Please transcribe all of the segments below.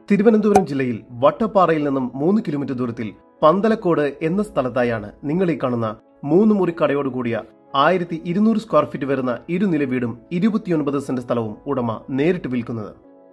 തിരുവനന്തപുരം ജില്ലയിൽ വട്ടപ്പാറയിൽ നിന്നും മൂന്ന് കിലോമീറ്റർ ദൂരത്തിൽ പന്തലക്കോട് എന്ന സ്ഥലത്തായാണ് നിങ്ങൾ ഈ കാണുന്ന മൂന്ന് മുറി കടയോട് കൂടിയ ആയിരത്തി ഇരുന്നൂറ് സ്ക്വയർ ഫീറ്റ് വരുന്ന ഇരുനില വീടും ഇരുപത്തിയൊൻപത് സെന്റ് സ്ഥലവും ഉടമ നേരിട്ട് വിൽക്കുന്നത്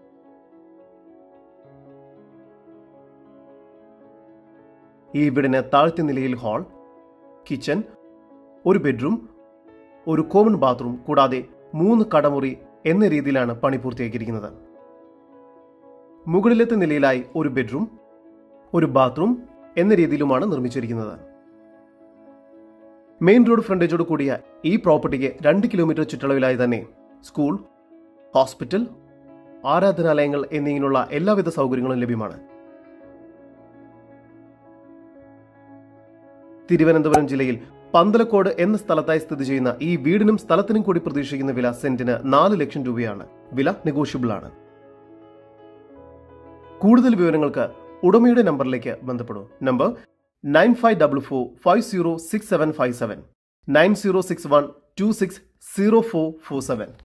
ഈ വീടിന് താഴ്ത്തി നിലയിൽ ഹാൾ കിച്ചൺ ഒരു ബെഡ്റൂം ഒരു കോമൺ ബാത്റൂം കൂടാതെ മൂന്ന് കടമുറി എന്ന രീതിയിലാണ് പണി പൂർത്തിയാക്കിയിരിക്കുന്നത് മുകളിലത്തെ നിലയിലായി ഒരു ബെഡ്റൂം ഒരു ബാത്റൂം എന്ന രീതിയിലുമാണ് നിർമ്മിച്ചിരിക്കുന്നത് മെയിൻ റോഡ് ഫ്രണ്ടേജോട് കൂടിയ ഈ പ്രോപ്പർട്ടിക്ക് രണ്ട് കിലോമീറ്റർ ചുറ്റളവിലായി തന്നെ സ്കൂൾ ഹോസ്പിറ്റൽ ആരാധനാലയങ്ങൾ എന്നിങ്ങനെയുള്ള എല്ലാവിധ സൗകര്യങ്ങളും ലഭ്യമാണ് തിരുവനന്തപുരം ജില്ലയിൽ പന്തലക്കോട് എന്ന സ്ഥലത്തായി സ്ഥിതി ചെയ്യുന്ന ഈ വീടിനും സ്ഥലത്തിനും കൂടി പ്രതീക്ഷിക്കുന്ന വില സെന്റിന് നാല് ലക്ഷം രൂപയാണ് വില നെഗോഷ്യബിൾ ആണ് കൂടുതൽ വിവരങ്ങൾക്ക് ഉടമയുടെ നമ്പറിലേക്ക് ബന്ധപ്പെടൂ number nine five double four five zero six seven five seven nine zero six one two six zero four four seven